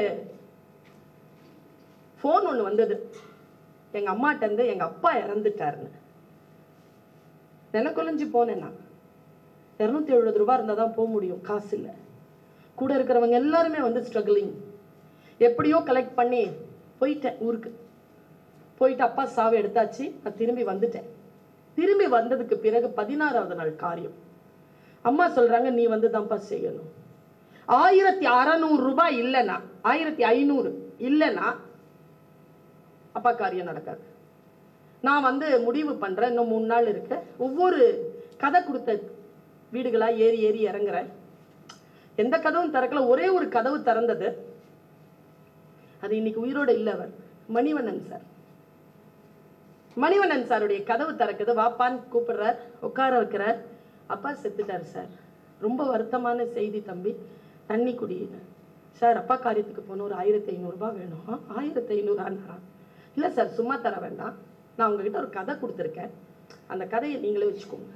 ஃபோன் ஒன்று வந்தது எங்கள் அம்மாட்ட இருந்து எங்கள் அப்பா இறந்துட்டாருன்னு நிலக்குலைஞ்சு போனேன் நான் இரநூத்தி எழுபது ரூபாய் இருந்தால் தான் போக முடியும் காசு இல்லை கூட இருக்கிறவங்க எல்லாருமே வந்து ஸ்ட்ரகிளிங் எப்படியோ கலெக்ட் பண்ணி போயிட்டேன் ஊருக்கு போயிட்டு அப்பா சாவை எடுத்தாச்சு நான் திரும்பி வந்துட்டேன் திரும்பி வந்ததுக்கு பிறகு பதினாறாவது நாள் காரியம் அம்மா சொல்றாங்க நீ வந்து தான்ப்பா செய்யணும் ஆயிரத்தி அறநூறு ரூபாய் இல்லைன்னா ஆயிரத்தி ஐநூறு இல்லைன்னா அப்பா காரியம் நடக்காது நான் வந்து முடிவு பண்றேன் இன்னும் மூணு நாள் இருக்கு ஒவ்வொரு கதை கொடுத்த வீடுகளா ஏறி ஏறி இறங்குறேன் எந்த கதவும் திறக்கல ஒரே ஒரு கதவு திறந்தது அது இன்னைக்கு உயிரோட இல்ல அவர் மணிவண்ணன் சார் மணிவண்ணன் சாருடைய கதவு திறக்குது வாப்பான்னு கூப்பிடுறார் உட்கார வைக்கிறார் அப்பா செத்துட்டார் சார் ரொம்ப வருத்தமான செய்தி தம்பி தண்ணி குடியின சார் அப்பா காரியத்துக்கு போன ஒரு ஆயிரத்தி ஐநூறுரூபா வேணும் ஆ, ஆயிரத்தி ஐநூறான்னா இல்லை சார் சும்மா தர வேண்டாம் நான் உங்ககிட்ட ஒரு கதை கொடுத்துருக்கேன் அந்த கதையை நீங்களே வச்சுக்கோங்க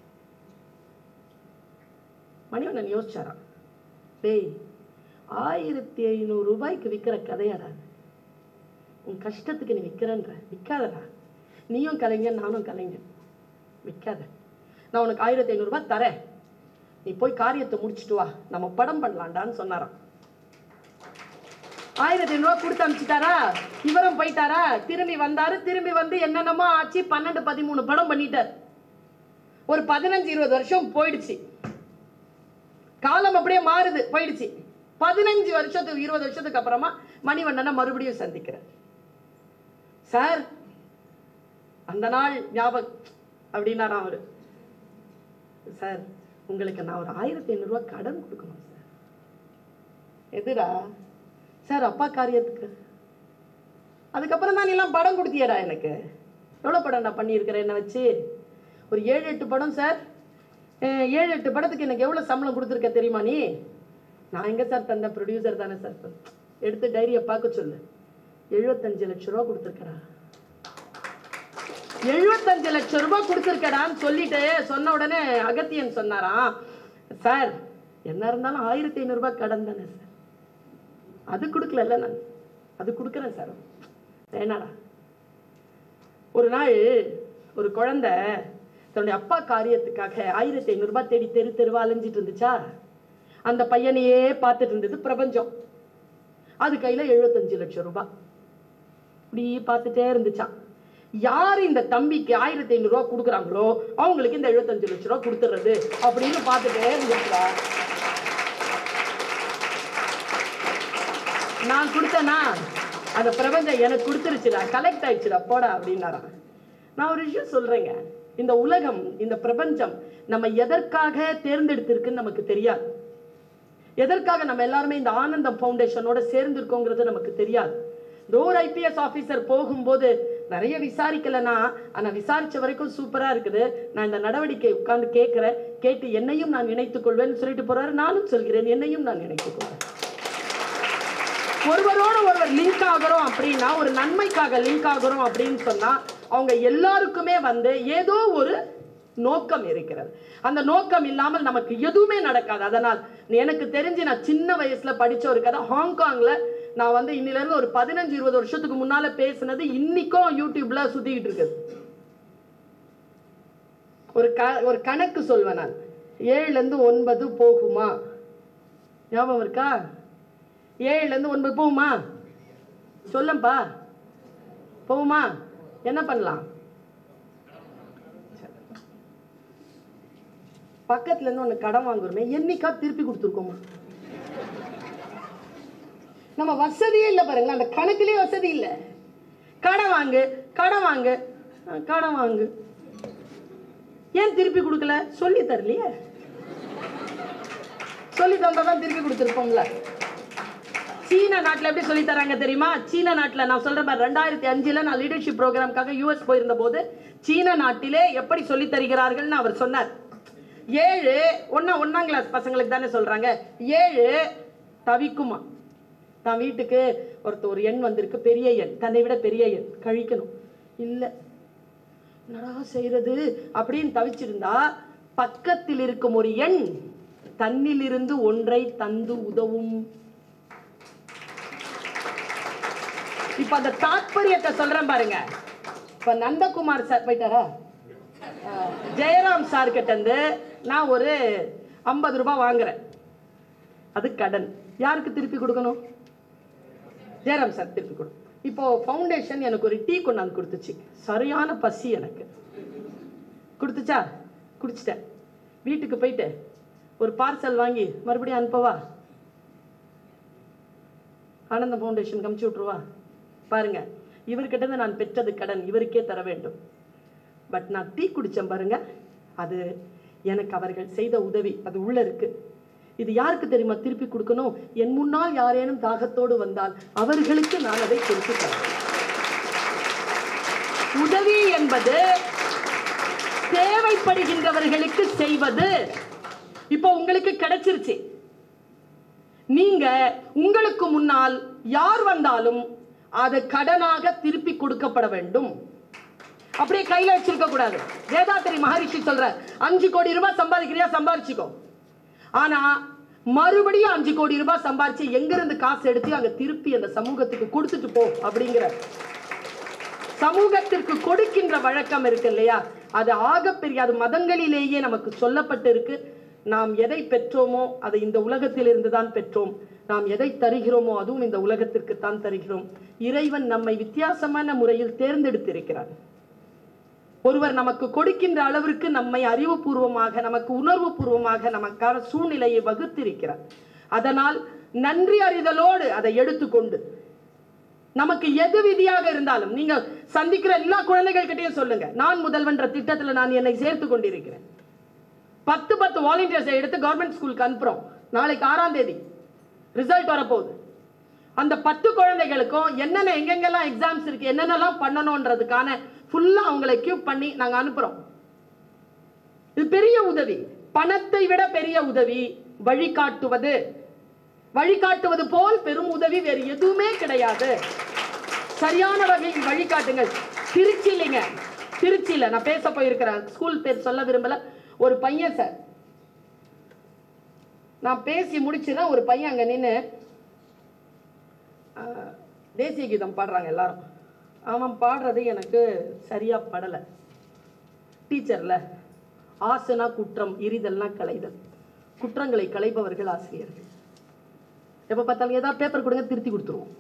மணிவண்ணன் யோசிச்சாராம் டேய் ஆயிரத்தி ஐநூறு ரூபாய்க்கு விற்கிற கதையாடா அது. உன் கஷ்டத்துக்கு நீ விற்கிறன்ற விற்காதடா நீயும் கலைஞன் நானும் கலைஞன் விற்காத நான் உனக்கு ஆயிரத்தி ஐநூறுரூபா தரேன் நீ போய் காரியத்தை முடிச்சிட்டு வா நம்ம படம் பண்ணலாம்டான்னு சொன்னாராம் ஆயிரத்தி ஐநூறுரூவா கொடுத்து அனுப்பிச்சிட்டாரா இவரும் போயிட்டாரா திரும்பி வந்தாரு திரும்பி வந்து என்னென்னமோ ஆச்சு பன்னெண்டு பதிமூணு படம் பண்ணிட்டார் ஒரு பதினஞ்சு இருபது வருஷம் போயிடுச்சு காலம் அப்படியே மாறுது போயிடுச்சு பதினஞ்சு வருஷத்துக்கு இருபது வருஷத்துக்கு அப்புறமா மணிவண்ணனை மறுபடியும் சந்திக்கிறேன் சார் அந்த நாள் ஞாபகம் அப்படின்னாராம் அவரு சார் உங்களுக்கு நான் ஒரு ஆயிரத்தி ஐநூறுரூவா கடன் கொடுக்கணும் சார் எதுடா சார் அப்பா காரியத்துக்கு அதுக்கப்புறம் தான் நீ எல்லாம் படம் கொடுத்தியடா எனக்கு எவ்வளோ படம் நான் பண்ணியிருக்கிறேன் என்னை வச்சு ஒரு ஏழு எட்டு படம் சார் அஹ் ஏழு எட்டு படத்துக்கு எனக்கு எவ்வளோ சம்பளம் கொடுத்துருக்க தெரியுமா நீ நான் எங்கே சார் தந்த ப்ரொடியூசர் தானே சார் எடுத்து டைரியை பார்க்க சொல்லு எழுபத்தஞ்சு லட்ச ரூபா கொடுத்துருக்கடா எழுபத்தஞ்சு லட்சம் ரூபாய் கொடுத்துருக்கடான்னு சொல்லிட்டு சொன்ன உடனே அகத்தியன் சொன்னாராம் சார் என்ன இருந்தாலும் ஆயிரத்தி ஐநூறுரூபா கடன் தானே சார் அது கொடுக்கலல்ல நான் அது கொடுக்குறேன் சார் வேணாடா ஒரு நாள் ஒரு குழந்தை தன்னுடைய அப்பா காரியத்துக்காக ஆயிரத்தி ஐநூறுரூபா தேடி தெரு தெருவா அலைஞ்சிட்டு இருந்துச்சா அந்த பையனையே பார்த்துட்டு இருந்தது பிரபஞ்சம் அது கையில எழுபத்தஞ்சு லட்சம் ரூபாய் இப்படி பார்த்துட்டே இருந்துச்சான் யார் இந்த தம்பிக்கு ஆயிரத்தி ஐநூறுரூவா கொடுக்குறாங்களோ அவங்களுக்கு இந்த எழுபத்தஞ்சு லட்ச ரூபா கொடுத்துறது அப்படின்னு பார்த்துட்டே இருந்துச்சா நான் கொடுத்தேனா அந்த பிரபஞ்சம் எனக்கு கொடுத்துருச்சுடா கலெக்ட் ஆயிடுச்சுடா போடா அப்படின்னாராம் நான் ஒரு விஷயம் சொல்றேங்க இந்த உலகம் இந்த பிரபஞ்சம் நம்ம எதற்காக தேர்ந்தெடுத்திருக்குன்னு நமக்கு தெரியாது எதற்காக நம்ம எல்லாருமே இந்த ஆனந்தம் ஃபவுண்டேஷனோட சேர்ந்திருக்கோங்கிறது நமக்கு தெரியாது இதோ ஒரு ஐபிஎஸ் ஆஃபீஸர் போகும்போது நிறைய விசாரிக்கலைன்னா ஆனால் விசாரிச்ச வரைக்கும் சூப்பராக இருக்குது நான் இந்த நடவடிக்கை உட்கார்ந்து கேட்குறேன் கேட்டு என்னையும் நான் இணைத்துக் கொள்வேன்னு சொல்லிட்டு போறாரு நானும் சொல்கிறேன் என்னையும் நான் இணைத்துக் கொள்வேன் ஒருவரோட ஒருவர் லிங்க் ஆகுறோம் அப்படின்னா ஒரு நன்மைக்காக லிங்க் ஆகுறோம் அப்படின்னு சொன்னா அவங்க எல்லாருக்குமே வந்து ஏதோ ஒரு நோக்கம் இருக்கிறது அந்த நோக்கம் இல்லாமல் நமக்கு எதுவுமே நடக்காது அதனால் எனக்கு தெரிஞ்சு நான் சின்ன வயசுல படிச்ச ஒரு கதை ஹாங்காங்ல நான் வந்து இன்னில இருந்து ஒரு பதினஞ்சு இருபது வருஷத்துக்கு முன்னால பேசுனது இன்னைக்கும் யூடியூப்ல சுத்திக்கிட்டு இருக்குது ஒரு க ஒரு கணக்கு சொல்வேன் நான் ஏழுல இருந்து ஒன்பது போகுமா ஞாபகம் இருக்கா ஏழுல இருந்து ஒன்பது போகுமா சொல்லப்பா போகுமா என்ன பண்ணலாம் பக்கத்துல இருந்து ஒன்று கடன் வாங்குறோமே என்னைக்கா திருப்பி கொடுத்துருக்கோமா நம்ம வசதியே இல்லை பாருங்களேன் அந்த கணக்குலயே வசதி இல்லை கடன் வாங்கு கடன் வாங்கு அஹ் கடன் வாங்கு ஏன் திருப்பி கொடுக்கல சொல்லி தரலையே சொல்லி தந்தா தான் திருப்பி கொடுத்துருப்போம்ல சீன நாட்டில் எப்படி சொல்லி தராங்க தெரியுமா சீன நாட்டில் நான் சொல்ற மாதிரி ரெண்டாயிரத்தி அஞ்சுல நான் லீடர்ஷிப் ப்ரோக்ராம்காக யூஎஸ் போயிருந்த போது சீன நாட்டிலே எப்படி சொல்லி தருகிறார்கள்னு அவர் சொன்னார் ஏழு ஒன்னா ஒன்னாம் கிளாஸ் பசங்களுக்கு தானே சொல்றாங்க ஏழு தவிக்குமா தான் வீட்டுக்கு ஒருத்தர் ஒரு எண் வந்திருக்கு பெரிய எண் தன்னை விட பெரிய எண் கழிக்கணும் இல்லை என்னடா செய்யறது அப்படின்னு தவிச்சிருந்தா பக்கத்தில் இருக்கும் ஒரு எண் தன்னிலிருந்து ஒன்றை தந்து உதவும் இப்ப அந்த தாத்பரியத்தை சொல்றேன் பாருங்க இப்ப நந்தகுமார் சார் போயிட்டாரா அஹ், ஜெயராம் சார் கிட்ட இருந்து நான் ஒரு ஐம்பது ரூபாய் வாங்குறேன் அது கடன் யாருக்கு திருப்பி கொடுக்கணும் ஜெயராம் சார் திருப்பி கொடு இப்போ ஃபவுண்டேஷன் எனக்கு ஒரு டீ கொண்டாந்து கொடுத்துச்சு சரியான பசி எனக்கு கொடுத்துச்சா குடிச்சிட்டேன் வீட்டுக்கு போயிட்டு ஒரு பார்சல் வாங்கி மறுபடியும் அனுப்பவா ஆனந்த ஃபவுண்டேஷன் கமிச்சு விட்ருவா பாருங்க இவர்கிட்ட இருந்து நான் பெற்றது கடன் இவருக்கே தர வேண்டும் பட் நான் டீ குடிச்சேன் பாருங்க அது எனக்கு அவர்கள் செய்த உதவி அது உள்ள இருக்கு இது யாருக்கு தெரியுமா திருப்பி கொடுக்கணும் என் முன்னால் யாரேனும் தாகத்தோடு வந்தால் அவர்களுக்கு நான் அதை கொடுத்து தரேன் உதவி என்பது தேவைப்படுகின்றவர்களுக்கு செய்வது இப்போ உங்களுக்கு கிடைச்சிருச்சு நீங்க உங்களுக்கு முன்னால் யார் வந்தாலும் அது கடனாக திருப்பி கொடுக்கப்பட வேண்டும் அப்படியே கையில வச்சிருக்க கூடாது வேதாத்திரி மகரிஷி சொல்ற அஞ்சு கோடி ரூபாய் சம்பாதிக்கிறியா சம்பாதிச்சுக்கோ ஆனா மறுபடியும் அஞ்சு கோடி ரூபாய் சம்பாதிச்சு எங்க இருந்து காசு எடுத்து அங்க திருப்பி அந்த சமூகத்துக்கு கொடுத்துட்டு போ அப்படிங்கிற சமூகத்திற்கு கொடுக்கின்ற வழக்கம் இருக்கு இல்லையா அது ஆகப்பெரிய அது மதங்களிலேயே நமக்கு சொல்லப்பட்டு இருக்கு நாம் எதை பெற்றோமோ அதை இந்த உலகத்திலிருந்து தான் பெற்றோம் நாம் எதை தருகிறோமோ அதுவும் இந்த உலகத்திற்கு தான் தருகிறோம் இறைவன் நம்மை வித்தியாசமான முறையில் தேர்ந்தெடுத்திருக்கிறான் ஒருவர் நமக்கு கொடுக்கின்ற அளவிற்கு நம்மை அறிவுபூர்வமாக நமக்கு உணர்வு பூர்வமாக நமக்கான சூழ்நிலையை வகுத்திருக்கிறார் அதனால் நன்றி அறிதலோடு அதை எடுத்துக்கொண்டு நமக்கு எது விதியாக இருந்தாலும் நீங்க சந்திக்கிற எல்லா குழந்தைகள் கிட்டயும் சொல்லுங்க நான் முதல்வன்ற திட்டத்துல நான் என்னை சேர்த்து கொண்டிருக்கிறேன் பத்து பத்து வாலண்டியர்ஸை எடுத்து கவர்மெண்ட் ஸ்கூலுக்கு அனுப்புறோம் நாளைக்கு ஆறாம் தேதி ரிசல்ட் வரப்போகுது அந்த பத்து குழந்தைகளுக்கும் என்னென்ன எங்கெங்கெல்லாம் எக்ஸாம்ஸ் இருக்கு என்னென்னலாம் பண்ணணுன்றதுக்கான ஃபுல்லா அவங்களை கியூப் பண்ணி நாங்க அனுப்புறோம் இது பெரிய உதவி பணத்தை விட பெரிய உதவி வழிகாட்டுவது வழிகாட்டுவது போல் பெரும் உதவி வேறு எதுவுமே கிடையாது சரியான வகையில் வழிகாட்டுங்கள் திருச்சி இல்லைங்க திருச்சியில நான் பேச போயிருக்கிறேன் ஸ்கூல் பேர் சொல்ல விரும்பல ஒரு பையன் சார் நான் பேசி முடிச்சுதான் ஒரு பையன் அங்க நின்று தேசிய கீதம் பாடுறாங்க எல்லாரும் அவன் பாடுறது எனக்கு சரியா படலை டீச்சர்ல ஆசனா குற்றம் இரிதல்னா களைதல் குற்றங்களை களைபவர்கள் ஆசிரியர்கள் எப்ப பார்த்தாலும் ஏதாவது பேப்பர் கொடுங்க திருத்தி கொடுத்துருவோம்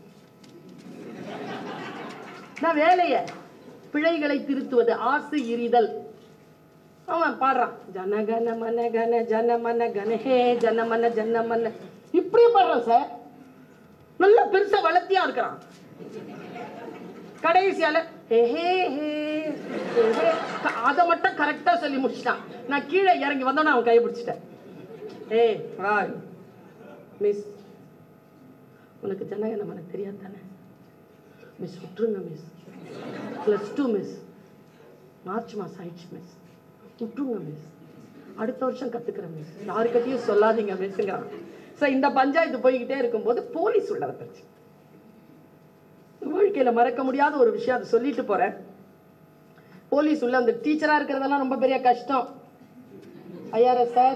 நான் வேலைய பிழைகளை திருத்துவது ஆசு இரிதல் அவன் பாடுறான் ஜனகன மன கன ஜனமன கனஹே ஜனமன ஜனமன இப்படியே பாடுறான் சார் நல்ல பெருசா வளர்த்தியா இருக்கிறான் கடைசியால ஹே ஹே ஹே ஹே, ஹே. அதை மட்டும் கரெக்டா சொல்லி முடிச்சிட்டான் நான் கீழே இறங்கி வந்தோன்னே அவன் கையை பிடிச்சிட்டேன் ஏய் ராய் மிஸ் உனக்கு ஜனகன மன தெரியாது தானே மிஸ் விட்டுருங்க miss plus two miss March மாதம் ஆயிடுச்சு மிஸ் விட்டுருங்க மிஸ் அடுத்த வருஷம் கற்றுக்குறேன் மிஸ் யாருக்கிட்டையும் சொல்லாதீங்க மிஸ்ங்கிறான் ஸோ இந்த பஞ்சாயத்து போய்கிட்டே இருக்கும்போது போலீஸ் உள்ள வந்துருச்சு வாழ்க்கையில் மறக்க முடியாத ஒரு விஷயம் அதை சொல்லிட்டு போகிறேன் போலீஸ் உள்ள அந்த டீச்சராக இருக்கிறதெல்லாம் ரொம்ப பெரிய கஷ்டம் ஐஆர்எஸ் சார்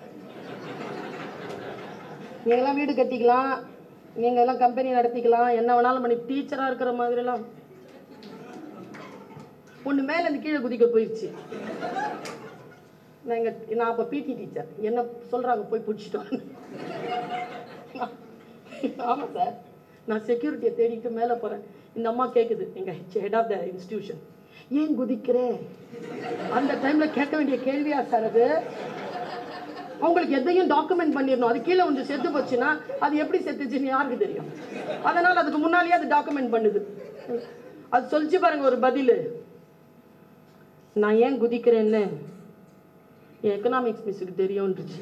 நீங்களாம் வீடு கட்டிக்கலாம் நீங்க எல்லாம் கம்பெனி நடத்திக்கலாம் என்ன வேணாலும் பண்ணி டீச்சரா இருக்கிற மாதிரிலாம் ஒண்ணு மேல இருந்து கீழே குதிக்க போயிடுச்சு நான் எங்க நான் அப்ப பிடி டீச்சர் என்ன சொல்றாங்க போய் பிடிச்சிட்டு வாங்க ஆமா சார் நான் செக்யூரிட்டியை தேடிட்டு மேல போறேன் இந்த அம்மா கேக்குது எங்க ஹெட் ஆஃப் த இன்ஸ்டிடியூஷன் ஏன் குதிக்கிறே அந்த டைம்ல கேட்க வேண்டிய கேள்வியா சார் அது அவங்களுக்கு எதையும் டாக்குமெண்ட் பண்ணிடணும் அது கீழே வந்து செத்து போச்சுன்னா அது எப்படி செத்துச்சுன்னு யாருக்கு தெரியும் அதனால அதுக்கு முன்னாலேயே அது டாக்குமெண்ட் பண்ணுது அது சொல்லிச்சு பாருங்க ஒரு பதில் நான் ஏன் குதிக்கிறேன்னு என் எக்கனாமிக்ஸ் மிஸ்ஸுக்கு தெரியும்ன்றுச்சு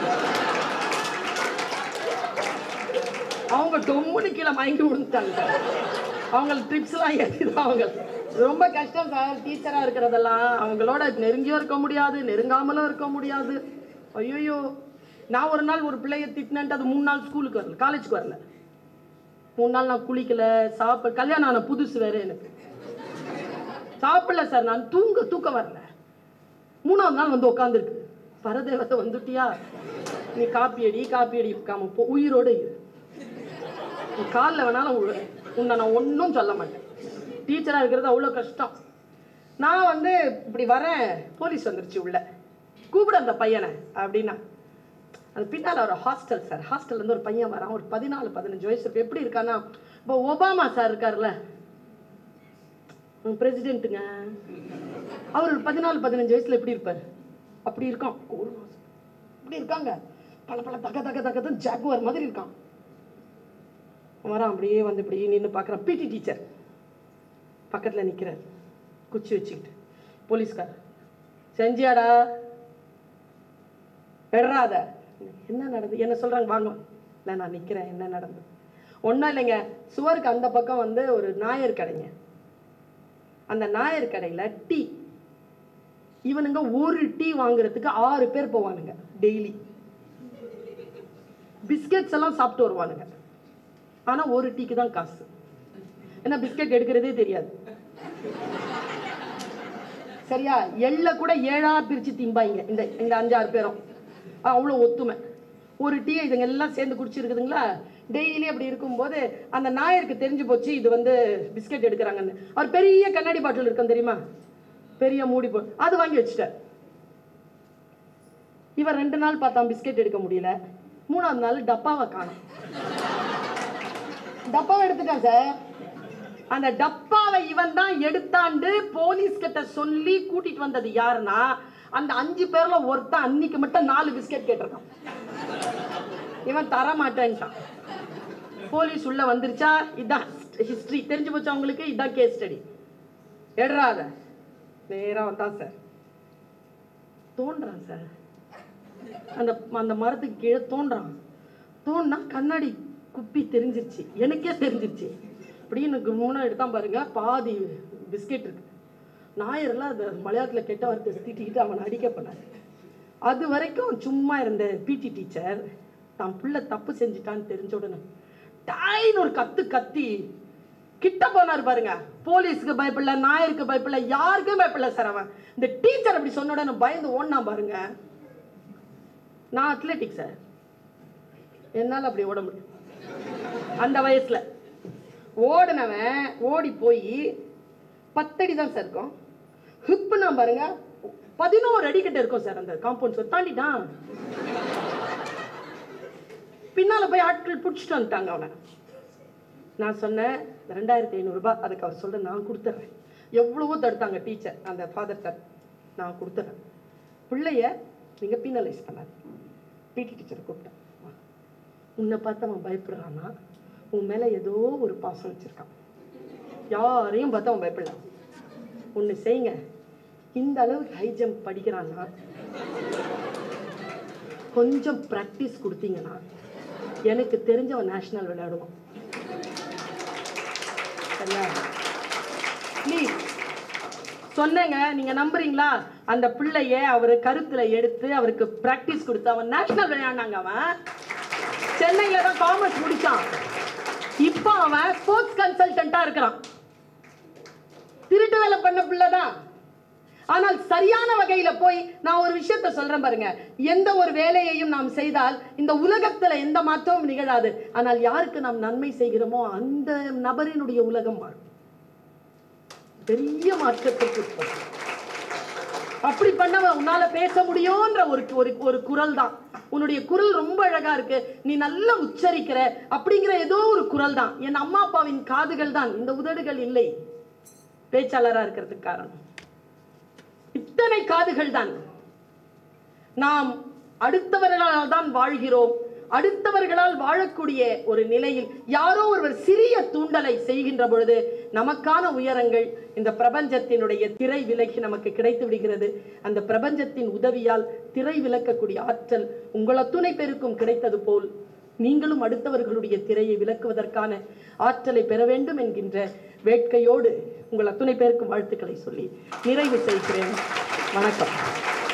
அவங்க டொம்முன்னு கீழே மயங்கி விழுந்துட்டாங்க அவங்களுக்கு ட்ரிப்ஸ்லாம் ஏற்றிதான் அவங்க ரொம்ப கஷ்டம் சார் டீச்சராக இருக்கிறதெல்லாம் அவங்களோட நெருங்கியும் இருக்க முடியாது நெருங்காமலும் இருக்க முடியாது ஐயோ நான் ஒரு நாள் ஒரு பிள்ளைய திட்டினேன்ட்டு அது மூணு நாள் ஸ்கூலுக்கு வரல காலேஜுக்கு வரல மூணு நாள் நான் குளிக்கல சாப்பிட கல்யாணம் ஆன புதுசு வேற எனக்கு சாப்பிடல சார் நான் தூங்க தூக்கம் வரல மூணாவது நாள் வந்து உட்காந்துருக்கு பரதேவத்தை வந்துட்டியா நீ காப்பி அடி காப்பி அடி இருக்காம போ உயிரோட இரு நீ காலில் வேணாலும் உழு. உன்னை நான் ஒன்றும் சொல்ல மாட்டேன் டீச்சராக இருக்கிறது அவ்வளோ கஷ்டம் நான் வந்து இப்படி வரேன் போலீஸ் வந்துருச்சு உள்ள கூப்பிடு அந்த பையனை அப்படின்னா அது பின்னால் ஒரு ஹாஸ்டல் சார் ஹாஸ்டல்லேருந்து ஒரு பையன் வரான் ஒரு பதினாலு பதினஞ்சு வயசு இருக்கு எப்படி இருக்கான்னா இப்போ ஒபாமா சார் இருக்கார்ல பிரசிடென்ட்டுங்க அவர் ஒரு பதினாலு பதினஞ்சு வயசுல எப்படி இருப்பார் அப்படி இருக்கான் ஒரு மாசம் இப்படி இருக்காங்க பல பல தக தக தகதான் ஜாகுவார் மாதிரி இருக்கான் வரான் அப்படியே வந்து இப்படி நின்று பார்க்குறான் பிடி டீச்சர் பக்கத்தில் நிற்கிறார் குச்சி வச்சுக்கிட்டு போலீஸ்கார் செஞ்சியாடா விடுறாத என்ன நடந்தது என்ன சொல்றாங்க வாங்க இல்லை நான் நிக்கிறேன் என்ன நடந்தது ஒன்றும் இல்லைங்க சுவருக்கு அந்த பக்கம் வந்து ஒரு நாயர் கடைங்க அந்த நாயர் கடையில டீ இவனுங்க ஒரு டீ வாங்குறதுக்கு ஆறு பேர் போவானுங்க டெய்லி பிஸ்கெட்ஸ் எல்லாம் சாப்பிட்டு வருவானுங்க ஆனா ஒரு டீக்கு தான் காசு ஏன்னா பிஸ்கெட் எடுக்கிறதே தெரியாது சரியா எள்ள கூட ஏழா பிரிச்சு திம்பாங்க இந்த இந்த அஞ்சாறு பேரும் அவ்வளோ ஒத்துமை ஒரு டீ இதுங்க எல்லாம் சேர்ந்து குடிச்சிருக்குதுங்களா டெய்லி அப்படி இருக்கும்போது அந்த நாயருக்கு தெரிஞ்சு போச்சு இது வந்து பிஸ்கெட் எடுக்கிறாங்கன்னு அவர் பெரிய கண்ணாடி பாட்டில் இருக்கும் தெரியுமா பெரிய மூடி போ அது வாங்கி வச்சுட்டார் இவன் ரெண்டு நாள் பார்த்தான் பிஸ்கெட் எடுக்க முடியல மூணாவது நாள் டப்பாவை காணும் டப்பாவை எடுத்துட்டான் சார் அந்த டப்பாவை இவன் தான் எடுத்தாண்டு போலீஸ் கிட்ட சொல்லி கூட்டிட்டு வந்தது யாருன்னா அந்த அஞ்சு பேர்ல ஒருத்தன் அன்னைக்கு மட்டும் நாலு பிஸ்கெட் கேட்டிருக்கான் இவன் தர மாட்டேன்ட்டான் போலீஸ் உள்ள வந்துருச்சா இதான் ஹிஸ்டரி தெரிஞ்சு போச்சா உங்களுக்கு இதான் கேஸ் ஸ்டடி எடுறாத நேரா வந்தான் சார் தோன்றான் சார் அந்த அந்த மரத்துக்கு கீழே தோன்றான் தோன்றா கண்ணாடி குப்பி தெரிஞ்சிருச்சு எனக்கே தெரிஞ்சிருச்சு அப்படின்னு எனக்கு மூணு எடுத்தான் பாருங்க பாதி பிஸ்கெட் இருக்கு நாயரெல்லாம் அந்த மலையாளத்தில் கெட்ட வார்த்தை திட்டிக்கிட்டு அவனை அடிக்க பண்ணாரு அது வரைக்கும் சும்மா இருந்த பிடி டீச்சர் தான் பிள்ளை தப்பு செஞ்சுட்டான்னு தெரிஞ்ச உடனே டாய்னு ஒரு கத்து கத்தி கிட்ட போனார் பாருங்க போலீஸ்க்கு பயப்படல நாயருக்கு பயப்படல யாருக்கும் பயப்படல சார் அவன் இந்த டீச்சர் அப்படி சொன்ன உடனே பயந்து ஓடினா பாருங்க நான் அத்லெட்டிக் சார் என்னால் அப்படி ஓட முடியும் அந்த வயசுல ஓடினவன் ஓடி போய் பத்தடி தான் சார் இருக்கும் ஹிப்புனா பாருங்க பதினோரு அடி கிட்ட இருக்கும் சார் அந்த காம்பவுண்ட் சுவர் தாண்டிட்டான் பின்னால போய் ஆட்கள் பிடிச்சிட்டு வந்துட்டாங்க அவனை நான் சொன்னேன் ரெண்டாயிரத்தி ஐநூறுரூபா அதுக்கு அவர் சொல்ற நான் கொடுத்துட்றேன் எவ்வளவோ தடுத்தாங்க டீச்சர் அந்த ஃபாதர் சார் நான் கொடுத்துட்றேன் பிள்ளைய நீங்கள் பீனலைஸ் பண்ணாது பிடி டீச்சரை கூப்பிட்டேன் வா. உன்னை பார்த்து அவன் பயப்படுறான்னா உன் மேலே ஏதோ ஒரு பாசம் வச்சிருக்கான் யாரையும் பார்த்து அவன் பயப்படலாம் ஒன்று செய்யுங்க இந்த அளவுக்கு ஹை ஜம்ப் படிக்கிறான்னா கொஞ்சம் ப்ராக்டிஸ் கொடுத்தீங்கன்னா எனக்கு தெரிஞ்சவன் நேஷனல் விளையாடுவான் சரியா ப்ளீஸ் சொன்னேங்க நீங்க நம்புறீங்களா அந்த பிள்ளைய அவர் கருத்துல எடுத்து அவருக்கு பிராக்டிஸ் கொடுத்து அவன் நேஷனல் விளையாடினாங்க அவன் சென்னையில தான் காமர்ஸ் முடிச்சான் இப்போ அவன் ஸ்போர்ட்ஸ் கன்சல்டண்டா இருக்கிறான் திருட்டு வேலை பண்ண பிள்ளை தான் ஆனால் சரியான வகையில போய் நான் ஒரு விஷயத்த சொல்றேன் பாருங்க எந்த ஒரு வேலையையும் நாம் செய்தால் இந்த உலகத்துல எந்த மாற்றமும் நிகழாது ஆனால் யாருக்கு நாம் நன்மை செய்கிறோமோ அந்த நபரினுடைய உலகம் மாறும் பெரிய மாற்றத்திற்கு உட்படும். அப்படி பண்ணவன் உன்னால பேச முடியும்ன்ற ஒரு ஒரு ஒரு குரல் தான் உன்னுடைய குரல் ரொம்ப அழகா இருக்கு நீ நல்லா உச்சரிக்கிற அப்படிங்கிற ஏதோ ஒரு குரல் தான் என் அம்மா அப்பாவின் காதுகள் தான் இந்த உதடுகள் இல்லை பேச்சாளரா இருக்கிறதுக்கு காரணம் இத்தனை காதுகள் தான் நாம் அடுத்தவர்களால் தான் வாழ்கிறோம் அடுத்தவர்களால் வாழக்கூடிய ஒரு நிலையில் யாரோ ஒருவர் சிறிய தூண்டலை செய்கின்ற பொழுது நமக்கான உயரங்கள் இந்த பிரபஞ்சத்தினுடைய திரை விலகி நமக்கு கிடைத்து விடுகிறது அந்த பிரபஞ்சத்தின் உதவியால் திரை விலக்கக்கூடிய ஆற்றல் உங்கள் அத்துணை பேருக்கும் கிடைத்தது போல் நீங்களும் அடுத்தவர்களுடைய திரையை விலக்குவதற்கான ஆற்றலை பெற வேண்டும் என்கின்ற வேட்கையோடு உங்கள் அத்துணை பேருக்கும் வாழ்த்துக்களை சொல்லி நிறைவு செய்கிறேன் வணக்கம்